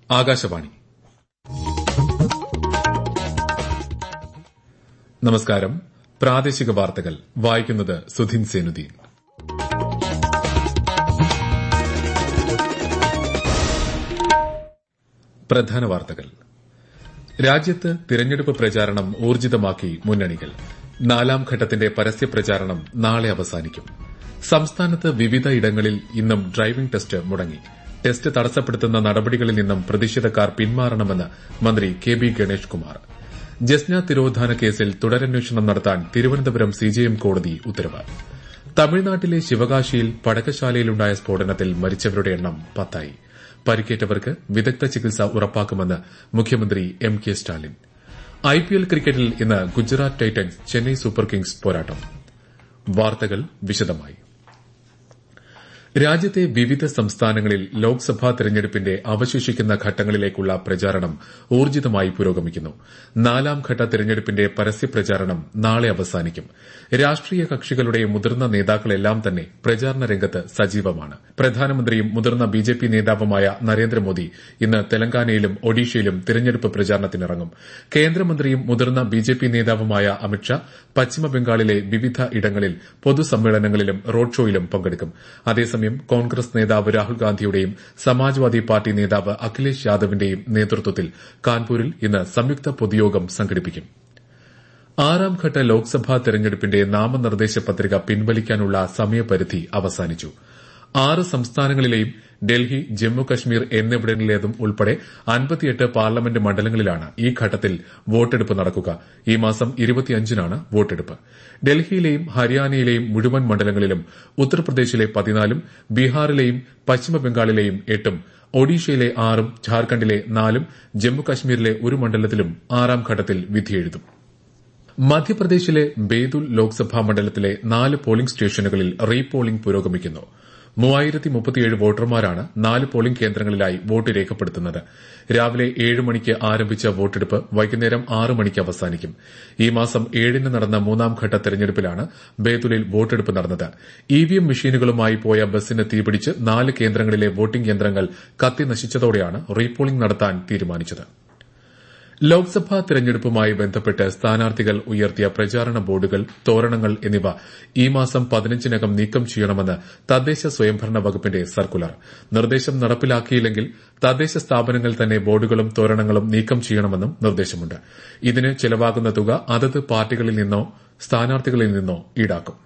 ആകാശവാണി നമസ്കാരം പ്രാദേശിക വാർത്തകൾ വായിക്കുന്നത് സുധിൻ സേനുദ്ദീൻ പ്രധാന വാർത്തകൾ രാജ്യത്ത് തിരഞ്ഞെടുപ്പ് പ്രചാരണം ഊർജിതമാക്കി മുന്നണികൾ നാലാം ഘട്ടത്തിന്റെ പരസ്യ പ്രചാരണം നാളെ അവസാനിക്കും സംസ്ഥാനത്ത് വിവിധ ഇടങ്ങളിൽ ഇന്നും ഡ്രൈവിംഗ് ടെസ്റ്റ് മുടങ്ങി ടെസ്റ്റ് തടസ്സപ്പെടുത്തുന്ന നടപടികളിൽ നിന്നും പ്രതിഷേധക്കാർ പിന്മാറണമെന്ന് മന്ത്രി കെ ബി ഗണേഷ് കുമാർ ജസ്ന തിരോധാന കേസിൽ തുടരന്വേഷണം നടത്താൻ തിരുവനന്തപുരം സിജെഎം കോടതി ഉത്തരവ് തമിഴ്നാട്ടിലെ ശിവകാശിയിൽ പടക്കശാലയിലുണ്ടായ സ്ഫോടനത്തിൽ മരിച്ചവരുടെ എണ്ണം പത്തായി പരിക്കേറ്റവർക്ക് വിദഗ്ധ ചികിത്സ ഉറപ്പാക്കുമെന്ന് മുഖ്യമന്ത്രി എം കെ സ്റ്റാലിൻ ഐപിഎൽ ക്രിക്കറ്റിൽ ഇന്ന് Gujarat Titans Chennai Super Kings പോരാട്ടം വാർത്തകൾ വിശദമായി രാജ്യത്തെ വിവിധ സംസ്ഥാനങ്ങളിൽ ലോക്സഭാ തെരഞ്ഞെടുപ്പിന്റെ അവശേഷിക്കുന്ന ഘട്ടങ്ങളിലേക്കുള്ള പ്രചാരണം ഊർജിതമായി പുരോഗമിക്കുന്നു നാലാം ഘട്ട തെരഞ്ഞെടുപ്പിന്റെ പരസ്യ പ്രചാരണം നാളെ അവസാനിക്കും രാഷ്ട്രീയ കക്ഷികളുടെ മുതിർന്ന നേതാക്കളെല്ലാം തന്നെ പ്രചാരണ രംഗത്ത് സജീവമാണ് പ്രധാനമന്ത്രിയും മുതിർന്ന ബിജെപി നേതാവുമായ നരേന്ദ്രമോദി ഇന്ന് തെലങ്കാനയിലും ഒഡീഷയിലും തെരഞ്ഞെടുപ്പ് പ്രചാരണത്തിനിറങ്ങും കേന്ദ്രമന്ത്രിയും മുതിർന്ന ബിജെപി നേതാവുമായ അമിത്ഷാ പശ്ചിമബംഗാളിലെ വിവിധ ഇടങ്ങളിൽ പൊതുസമ്മേളനങ്ങളിലും റോഡ് ഷോയിലും പങ്കെടുക്കും അതേസമയം കോൺഗ്രസ് നേതാവ് രാഹുൽ ഗാന്ധിയുടെയും സമാജ്വാദി പാർട്ടി നേതാവ് അഖിലേഷ് യാദവിന്റെയും നേതൃത്വത്തിൽ കാൺപൂരിൽ ഇന്ന് സംയുക്ത പൊതുയോഗം സംഘടിപ്പിക്കും ആറാം ഘട്ട ലോക്സഭാ തെരഞ്ഞെടുപ്പിന്റെ നാമനിർദ്ദേശ പത്രിക പിൻവലിക്കാനുള്ള സമയപരിധി അവസാനിച്ചു ആറ് സംസ്ഥാനങ്ങളിലെയും ഡൽഹി ജമ്മു കശ്മീർ എന്നിവിടങ്ങളിലേതും ഉൾപ്പെടെ അൻപത്തിയെട്ട് പാർലമെന്റ് മണ്ഡലങ്ങളിലാണ് ഈ ഘട്ടത്തിൽ വോട്ടെടുപ്പ് നടക്കുക ഈ മാസം ഇരുപത്തിയഞ്ചിനാണ് വോട്ടെടുപ്പ് ഡൽഹിയിലെയും ഹരിയാനയിലെയും മുഴുവൻ മണ്ഡലങ്ങളിലും ഉത്തർപ്രദേശിലെ പതിനാലും ബീഹാറിലെയും പശ്ചിമബംഗാളിലെയും എട്ടും ഒഡീഷയിലെ ആറും ഝാർഖണ്ഡിലെ നാലും ജമ്മുകശ്മീരിലെ ഒരു മണ്ഡലത്തിലും ആറാം ഘട്ടത്തിൽ വിധിയെഴുതും മധ്യപ്രദേശിലെ ബേതുൽ ലോക്സഭാ മണ്ഡലത്തിലെ നാല് പോളിംഗ് സ്റ്റേഷനുകളിൽ റീപോളിംഗ് പുരോഗമിക്കുന്നു മൂവായിരത്തി മുപ്പത്തിയേഴ് വോട്ടർമാരാണ് നാല് പോളിംഗ് കേന്ദ്രങ്ങളിലായി വോട്ട് രേഖപ്പെടുത്തുന്നത് രാവിലെ ഏഴ് മണിക്ക് ആരംഭിച്ച വോട്ടെടുപ്പ് വൈകുന്നേരം ആറ് മണിക്ക് അവസാനിക്കും ഈ മാസം ഏഴിന് നടന്ന മൂന്നാം ഘട്ട തെരഞ്ഞെടുപ്പിലാണ് ബേതുലിൽ വോട്ടെടുപ്പ് നടന്നത് ഇവിഎം മെഷീനുകളുമായി പോയ ബസിന് തീപിടിച്ച് നാല് കേന്ദ്രങ്ങളിലെ വോട്ടിംഗ് യന്ത്രങ്ങൾ കത്തി നശിച്ചതോടെയാണ് റീപോളിംഗ് നടത്താൻ തീരുമാനിച്ചത് ലോക്സഭാ തെരഞ്ഞെടുപ്പുമായി ബന്ധപ്പെട്ട് സ്ഥാനാർത്ഥികൾ ഉയർത്തിയ പ്രചാരണ ബോർഡുകൾ തോരണങ്ങൾ എന്നിവ ഈ മാസം പതിനഞ്ചിനകം നീക്കം ചെയ്യണമെന്ന് തദ്ദേശ സ്വയംഭരണ വകുപ്പിന്റെ സർക്കുലർ നിർദ്ദേശം നടപ്പിലാക്കിയില്ലെങ്കിൽ തദ്ദേശ സ്ഥാപനങ്ങൾ തന്നെ ബോർഡുകളും തോരണങ്ങളും നീക്കം ചെയ്യണമെന്നും നിർദ്ദേശമുണ്ട് ഇതിന് ചെലവാകുന്ന തുക അതത് പാർട്ടികളിൽ നിന്നോ സ്ഥാനാർത്ഥികളിൽ നിന്നോ ഈടാക്കും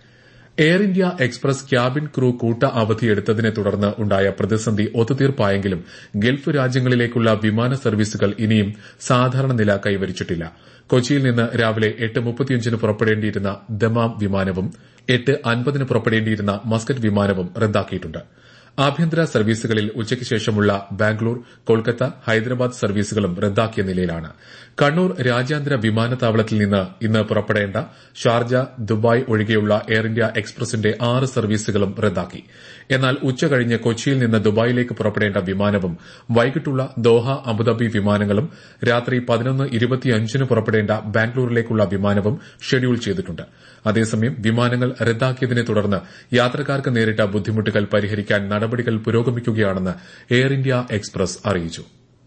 Air India Express cabin crew കൂട്ട അവധിയെടുത്തതിനെ തുടർന്ന് ഉണ്ടായ പ്രതിസന്ധി ഒത്തുതീർപ്പായെങ്കിലും ഗൾഫ് രാജ്യങ്ങളിലേക്കുള്ള വിമാന സർവീസുകൾ ഇനിയും സാധാരണ നില കൈവരിച്ചിട്ടില്ല കൊച്ചിയിൽ നിന്ന് രാവിലെ എട്ട് മുപ്പത്തിയഞ്ചിന് പുറപ്പെടേണ്ടിയിരുന്ന ദമാം വിമാനവും എട്ട് അൻപതിന് പുറപ്പെടേണ്ടിയിരുന്ന മസ്കറ്റ് വിമാനവും റദ്ദാക്കിയിട്ടുണ്ട് ആഭ്യന്തര സർവീസുകളിൽ ഉച്ചയ്ക്ക് ശേഷമുള്ള ബാംഗ്ലൂർ കൊൽക്കത്ത ഹൈദരാബാദ് സർവീസുകളും റദ്ദാക്കിയ നിലയിലാണ് കണ്ണൂർ രാജ്യാന്തര വിമാനത്താവളത്തിൽ നിന്ന് ഇന്ന് പുറപ്പെടേണ്ട ഷാർജ ദുബായ് ഒഴികെയുള്ള എയർ ഇന്ത്യ എക്സ്പ്രസിന്റെ ആറ് സർവീസുകളും റദ്ദാക്കി എന്നാൽ ഉച്ചകഴിഞ്ഞ് കൊച്ചിയിൽ നിന്ന് ദുബായിലേക്ക് പുറപ്പെടേണ്ട വിമാനവും വൈകിട്ടുള്ള ദോഹ അബുദാബി വിമാനങ്ങളും രാത്രി പതിനൊന്ന് ഇരുപത്തിയഞ്ചിന് പുറപ്പെടേണ്ട ബാംഗ്ലൂരിലേക്കുള്ള വിമാനവും ഷെഡ്യൂൾ ചെയ്തിട്ടുണ്ട് അതേസമയം വിമാനങ്ങൾ റദ്ദാക്കിയതിനെ തുടർന്ന് യാത്രക്കാർക്ക് നേരിട്ട ബുദ്ധിമുട്ടുകൾ പരിഹരിക്കാൻ നടപടികൾ പുരോഗമിക്കുകയാണെന്ന് എയർ ഇന്ത്യ എക്സ്പ്രസ് അറിയിച്ചു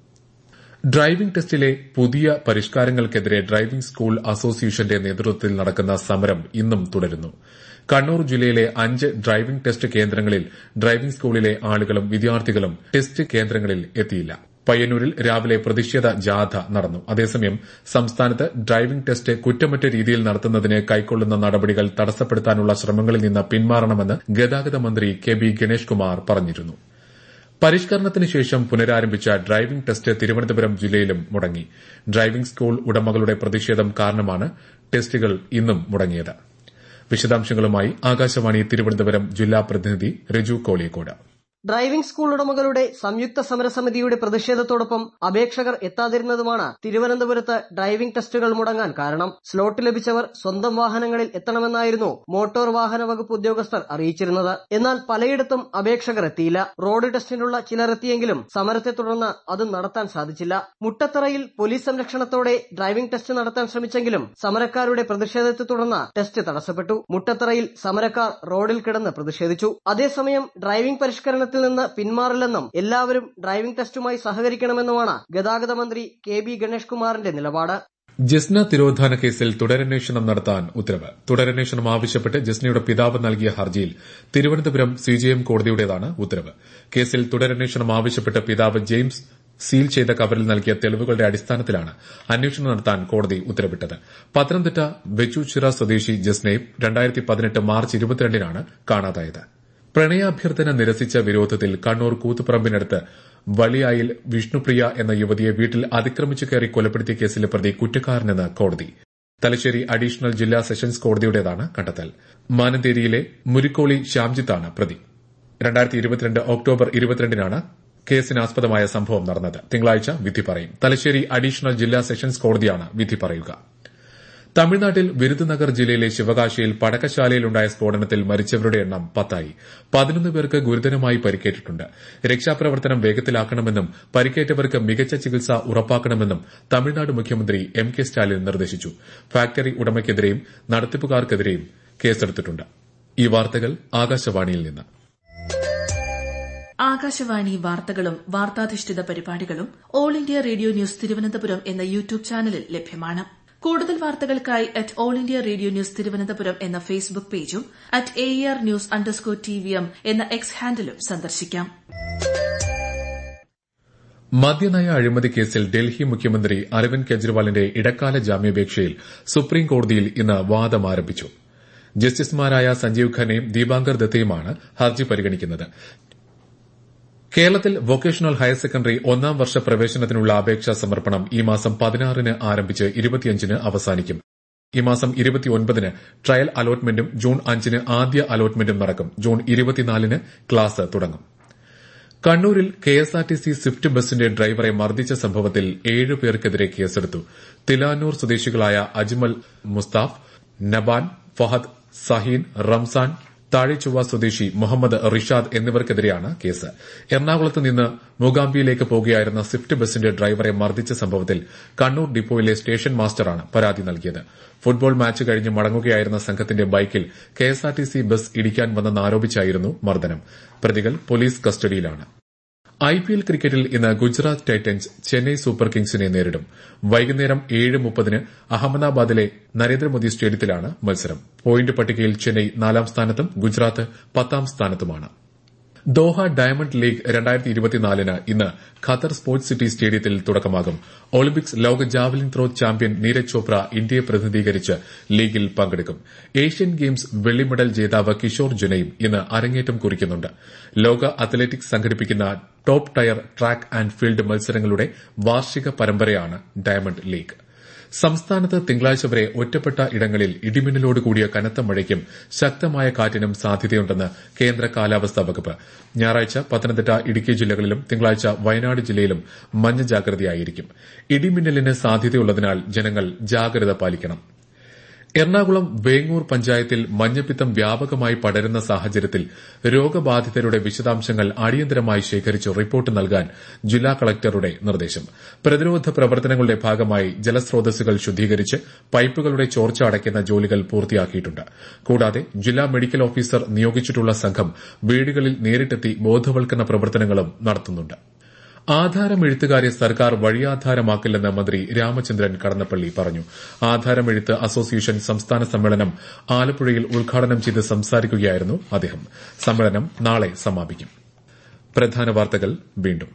ഡ്രൈവിംഗ് ടെസ്റ്റിലെ പുതിയ പരിഷ്കാരങ്ങൾക്കെതിരെ ഡ്രൈവിംഗ് സ്കൂൾ അസോസിയേഷന്റെ നേതൃത്വത്തിൽ നടക്കുന്ന സമരം ഇന്നും തുടരുന്നു കണ്ണൂർ ജില്ലയിലെ അഞ്ച് ഡ്രൈവിംഗ് ടെസ്റ്റ് കേന്ദ്രങ്ങളിൽ ഡ്രൈവിംഗ് സ്കൂളിലെ ആളുകളും വിദ്യാർത്ഥികളും ടെസ്റ്റ് കേന്ദ്രങ്ങളിൽ എത്തിയില്ല പയ്യന്നൂരിൽ രാവിലെ പ്രതിഷേധ ജാഥ നടന്നു അതേസമയം സംസ്ഥാനത്ത് ഡ്രൈവിംഗ് ടെസ്റ്റ് കുറ്റമറ്റ രീതിയിൽ നടത്തുന്നതിന് കൈക്കൊള്ളുന്ന നടപടികൾ തടസ്സപ്പെടുത്താനുള്ള ശ്രമങ്ങളിൽ നിന്ന് പിന്മാറണമെന്ന് ഗതാഗത മന്ത്രി കെ ബി ഗണേഷ് കുമാർ പറഞ്ഞിരുന്നു പരിഷ്കരണത്തിന് ശേഷം പുനരാരംഭിച്ച ഡ്രൈവിംഗ് ടെസ്റ്റ് തിരുവനന്തപുരം ജില്ലയിലും മുടങ്ങി ഡ്രൈവിംഗ് സ്കൂൾ ഉടമകളുടെ പ്രതിഷേധം കാരണമാണ് ടെസ്റ്റുകൾ ഇന്നും മുടങ്ങിയത് വിശദാംശങ്ങളുമായി ആകാശവാണി തിരുവനന്തപുരം ജില്ലാ പ്രതിനിധി രജു കോളിയക്കോട് ഡ്രൈവിംഗ് സ്കൂൾ ഉടമകളുടെ സംയുക്ത സമരസമിതിയുടെ പ്രതിഷേധത്തോടൊപ്പം അപേക്ഷകർ എത്താതിരുന്നതുമാണ് തിരുവനന്തപുരത്ത് ഡ്രൈവിംഗ് ടെസ്റ്റുകൾ മുടങ്ങാൻ കാരണം സ്ലോട്ട് ലഭിച്ചവർ സ്വന്തം വാഹനങ്ങളിൽ എത്തണമെന്നായിരുന്നു മോട്ടോർ വാഹന വകുപ്പ് ഉദ്യോഗസ്ഥർ അറിയിച്ചിരുന്നത് എന്നാൽ പലയിടത്തും അപേക്ഷകർ എത്തിയില്ല റോഡ് ടെസ്റ്റിനുള്ള ചിലർ എത്തിയെങ്കിലും സമരത്തെ തുടർന്ന് അത് നടത്താൻ സാധിച്ചില്ല മുട്ടത്തറയിൽ പോലീസ് സംരക്ഷണത്തോടെ ഡ്രൈവിംഗ് ടെസ്റ്റ് നടത്താൻ ശ്രമിച്ചെങ്കിലും സമരക്കാരുടെ പ്രതിഷേധത്തെ തുടർന്ന് ടെസ്റ്റ് തടസ്സപ്പെട്ടു മുട്ടത്തറയിൽ സമരക്കാർ റോഡിൽ കിടന്ന് പ്രതിഷേധിച്ചു അതേസമയം ഡ്രൈവിംഗ് പരിഷ്കരണത്തിൽ പ്രചാരണത്തിൽ നിന്ന് പിന്മാറില്ലെന്നും എല്ലാവരും ഡ്രൈവിംഗ് ടെസ്റ്റുമായി സഹകരിക്കണമെന്നുമാണ് ഗതാഗത മന്ത്രി കെ ബി ഗണേഷ് കുമാറിന്റെ നിലപാട് ജസ്ന തിരോധാന കേസിൽ തുടരന്വേഷണം നടത്താൻ ഉത്തരവ് തുടരന്വേഷണം ആവശ്യപ്പെട്ട് ജസ്നയുടെ പിതാവ് നൽകിയ ഹർജിയിൽ തിരുവനന്തപുരം സിജിഎം കോടതിയുടേതാണ് ഉത്തരവ് കേസിൽ തുടരന്വേഷണം ആവശ്യപ്പെട്ട് പിതാവ് ജെയിംസ് സീൽ ചെയ്ത കവറിൽ നൽകിയ തെളിവുകളുടെ അടിസ്ഥാനത്തിലാണ് അന്വേഷണം നടത്താൻ കോടതി ഉത്തരവിട്ടത് പത്തനംതിട്ട വെച്ചൂച്ചിറ സ്വദേശി ജസ്നയെ രണ്ടായിരത്തി പതിനെട്ട് മാർച്ച് ഇരുപത്തിരണ്ടിനാണ് കാണാതായത് പ്രണയാഭ്യർത്ഥന നിരസിച്ച വിരോധത്തിൽ കണ്ണൂർ കൂത്തുപറമ്പിനടുത്ത് വലിയായിൽ വിഷ്ണുപ്രിയ എന്ന യുവതിയെ വീട്ടിൽ അതിക്രമിച്ചു കയറി കൊലപ്പെടുത്തിയ കേസിലെ പ്രതി കുറ്റക്കാരനെന്ന് കോടതി തലശ്ശേരി അഡീഷണൽ ജില്ലാ സെഷൻസ് കോടതിയുടേതാണ് കണ്ടെത്തൽ മാനന്തേരിയിലെ മുരിക്കോളി ശ്യാംജിത്താണ് പ്രതി രണ്ടായിരത്തി ഇരുപത്തിരണ്ട് ഒക്ടോബർ ഇരുപത്തിരണ്ടിനാണ് കേസിനാസ്പദമായ സംഭവം നടന്നത് തിങ്കളാഴ്ച വിധി പറയും തലശ്ശേരി അഡീഷണൽ ജില്ലാ സെഷൻസ് കോടതിയാണ് വിധി പറയുക തമിഴ്നാട്ടിൽ വിരുദുനഗർ ജില്ലയിലെ ശിവകാശിയിൽ പടക്കശാലയിലുണ്ടായ സ്ഫോടനത്തിൽ മരിച്ചവരുടെ എണ്ണം പത്തായി പതിനൊന്ന് പേർക്ക് ഗുരുതരമായി പരിക്കേറ്റിട്ടുണ്ട് രക്ഷാപ്രവർത്തനം വേഗത്തിലാക്കണമെന്നും പരിക്കേറ്റവർക്ക് മികച്ച ചികിത്സ ഉറപ്പാക്കണമെന്നും തമിഴ്നാട് മുഖ്യമന്ത്രി എം കെ സ്റ്റാലിൻ നിർദ്ദേശിച്ചു ഫാക്ടറി ഉടമയ്ക്കെതിരെയും നടത്തിപ്പുകാർക്കെതിരെയും കേസെടുത്തിട്ടുണ്ട് ഈ വാർത്തകൾ ആകാശവാണിയിൽ നിന്ന് ആകാശവാണി വാർത്തകളും വാർത്താധിഷ്ഠിത പരിപാടികളും All India Radio news Thiruvananthapuram എന്ന യൂട്യൂബ് ചാനലിൽ ലഭ്യമാണ് കൂടുതൽ വാർത്തകൾക്കായി at All India Radio news Thiruvananthapuram എന്ന ഫേസ്ബുക്ക് പേജും at A R news underscore T V M എന്ന എക്സ് ഹാൻഡിലും സന്ദർശിക്കാം മദ്യനയ അഴിമതി കേസിൽ ഡൽഹി മുഖ്യമന്ത്രി അരവിന്ദ് കെജ്രിവാളിന്റെ ഇടക്കാല ജാമ്യാപേക്ഷയിൽ സുപ്രീം കോടതിയിൽ ഇന്ന് വാദം ആരംഭിച്ചു ജസ്റ്റിസുമാരായ സഞ്ജീവ് ഖന്നയും ദീപാങ്കർ ദത്തയുമാണ് ഹർജി പരിഗണിക്കുന്നത് കേരളത്തിൽ വൊക്കേഷണൽ ഹയർ സെക്കൻഡറി ഒന്നാം വർഷ പ്രവേശനത്തിനുള്ള അപേക്ഷാ സമർപ്പണം ഈ മാസം പതിനാറിന് ആരംഭിച്ച് ഇരുപത്തിയഞ്ചിന് അവസാനിക്കും ഈ മാസം ഇരുപത്തിയൊൻപതിന് ട്രയൽ അലോട്ട്മെന്റും ജൂൺ അഞ്ചിന് ആദ്യ അലോട്ട്മെന്റും നടക്കും ജൂൺ ഇരുപത്തിനാലിന് ക്ലാസ് തുടങ്ങും കണ്ണൂരിൽ കെഎസ്ആർടിസി സ്വിഫ്റ്റ് ബസിന്റെ ഡ്രൈവറെ മർദ്ദിച്ച സംഭവത്തിൽ ഏഴ് പേർക്കെതിരെ കേസെടുത്തു തിലാനൂർ സ്വദേശികളായ അജ്മൽ മുസ്താഫ് നബാൻ ഫഹദ് സഹീൻ റംസാൻ താഴെചൊവ്വ സ്വദേശി മുഹമ്മദ് റിഷാദ് എന്നിവർക്കെതിരെയാണ് കേസ് എറണാകുളത്ത് നിന്ന് മൂകാംബിയിലേക്ക് പോകുകയായിരുന്ന സ്വിഫ്റ്റ് ബസിന്റെ ഡ്രൈവറെ മർദ്ദിച്ച സംഭവത്തിൽ കണ്ണൂർ ഡിപ്പോയിലെ സ്റ്റേഷൻ മാസ്റ്ററാണ് പരാതി നൽകിയത് ഫുട്ബോൾ മാച്ച് കഴിഞ്ഞ് മടങ്ങുകയായിരുന്ന സംഘത്തിന്റെ ബൈക്കിൽ കെഎസ്ആർടിസി ബസ് ഇടിക്കാൻ വന്നെന്നാരോപിച്ചായിരുന്നു മർദ്ദനം പ്രതികൾ പോലീസ് കസ്റ്റഡിയിലാണ് ഐപിഎൽ ക്രിക്കറ്റിൽ ഇന്ന് ഗുജറാത്ത് ടൈറ്റൻസ് ചെന്നൈ സൂപ്പർ കിങ്സിനെ നേരിടും വൈകുന്നേരം ഏഴ് മുപ്പതിന് അഹമ്മദാബാദിലെ നരേന്ദ്രമോദി സ്റ്റേഡിയത്തിലാണ് മത്സരം പോയിന്റ് പട്ടികയിൽ ചെന്നൈ നാലാം സ്ഥാനത്തും ഗുജറാത്ത് പത്താം സ്ഥാനത്തുമാണ് ദോഹ ഡയമണ്ട് ലീഗ് രണ്ടായിരത്തി ഇരുപത്തിനാലിന് ഇന്ന് ഖത്തർ സ്പോർട്സ് സിറ്റി സ്റ്റേഡിയത്തിൽ തുടക്കമാകും ഒളിമ്പിക്സ് ലോക javelin throw champion Neeraj Chopra ഇന്ത്യയെ പ്രതിനിധീകരിച്ച് ലീഗിൽ പങ്കെടുക്കും ഏഷ്യൻ ഗെയിംസ് വെള്ളി മെഡൽ ജേതാവ് കിഷോർ ജുനയും ഇന്ന് അരങ്ങേറ്റം കുറിക്കുന്നുണ്ട് ലോക അത്ലറ്റിക്സ് സംഘടിപ്പിക്കുന്ന top tier track and field മത്സരങ്ങളുടെ വാർഷിക പരമ്പരയാണ് ഡയമണ്ട് ലീഗ് സംസ്ഥാനത്ത് തിങ്കളാഴ്ച വരെ ഒറ്റപ്പെട്ട ഇടങ്ങളിൽ ഇടിമിന്നലോട് കൂടിയ കനത്ത മഴയ്ക്കും ശക്തമായ കാറ്റിനും സാധ്യതയുണ്ടെന്ന് കേന്ദ്ര കാലാവസ്ഥാ വകുപ്പ് ഞായറാഴ്ച പത്തനംതിട്ട ഇടുക്കി ജില്ലകളിലും തിങ്കളാഴ്ച വയനാട് ജില്ലയിലും മഞ്ഞ ജാഗ്രതയായിരിക്കും ഇടിമിന്നലിന് സാധ്യതയുള്ളതിനാൽ ജനങ്ങൾ ജാഗ്രത പാലിക്കണം എറണാകുളം വേങ്ങൂർ പഞ്ചായത്തിൽ മഞ്ഞപ്പിത്തം വ്യാപകമായി പടരുന്ന സാഹചര്യത്തിൽ രോഗബാധിതരുടെ വിശദാംശങ്ങൾ അടിയന്തരമായി ശേഖരിച്ച് റിപ്പോർട്ട് നൽകാൻ ജില്ലാ കളക്ടറുടെ നിർദ്ദേശം പ്രതിരോധ പ്രവർത്തനങ്ങളുടെ ഭാഗമായി ജലസ്രോതസ്സുകൾ ശുദ്ധീകരിച്ച് പൈപ്പുകളുടെ ചോർച്ച അടയ്ക്കുന്ന ജോലികൾ പൂർത്തിയാക്കിയിട്ടുണ്ട് കൂടാതെ ജില്ലാ മെഡിക്കൽ ഓഫീസർ നിയോഗിച്ചിട്ടുള്ള സംഘം വീടുകളിൽ നേരിട്ടെത്തി ബോധവൽക്കരണ പ്രവർത്തനങ്ങളും നടത്തുന്നുണ്ട് ആധാരം എഴുത്തുകാരെ സർക്കാർ വഴിയാധാരമാക്കില്ലെന്ന് മന്ത്രി രാമചന്ദ്രൻ കടന്നപ്പള്ളി പറഞ്ഞു ആധാരം എഴുത്ത് അസോസിയേഷൻ സംസ്ഥാന സമ്മേളനം ആലപ്പുഴയിൽ ഉദ്ഘാടനം ചെയ്ത് സംസാരിക്കുകയായിരുന്നു അദ്ദേഹം സമ്മേളനം നാളെ സമാപിക്കും പ്രധാന വാർത്തകൾ വീണ്ടും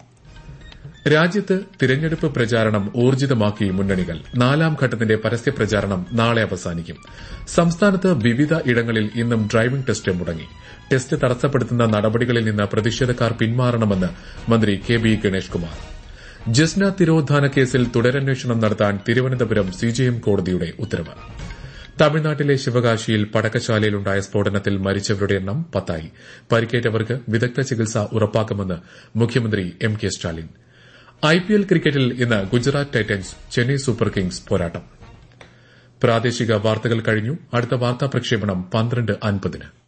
രാജ്യത്ത് തിരഞ്ഞെടുപ്പ് പ്രചാരണം ഊർജിതമാക്കി മുന്നണികൾ നാലാം ഘട്ടത്തിന്റെ പരസ്യ പ്രചാരണം നാളെ അവസാനിക്കും സംസ്ഥാനത്ത് വിവിധ ഇടങ്ങളിൽ ഇന്നും ഡ്രൈവിംഗ് ടെസ്റ്റ് മുടങ്ങി ടെസ്റ്റ് തടസ്സപ്പെടുത്തുന്ന നടപടികളിൽ നിന്ന് പ്രതിഷേധക്കാർ പിന്മാറണമെന്ന് മന്ത്രി കെ ബി ഗണേഷ് കുമാർ ജസ്ന തിരോധാന കേസിൽ തുടരന്വേഷണം നടത്താൻ തിരുവനന്തപുരം സിജെഎം കോടതിയുടെ ഉത്തരവ് തമിഴ്നാട്ടിലെ ശിവകാശിയിൽ പടക്കശാലയിലുണ്ടായ സ്ഫോടനത്തിൽ മരിച്ചവരുടെ എണ്ണം പത്തായി പരിക്കേറ്റവർക്ക് വിദഗ്ധ ചികിത്സ ഉറപ്പാക്കുമെന്ന് മുഖ്യമന്ത്രി എം കെ സ്റ്റാലിൻ ഐപിഎൽ ക്രിക്കറ്റിൽ ഇന്ന് Gujarat Titans Chennai Super Kings പോരാട്ടം പ്രാദേശിക വാർത്തകൾ കഴിഞ്ഞു അടുത്ത വാർത്താ പ്രക്ഷേപണം പന്ത്രണ്ട് അൻപതിന്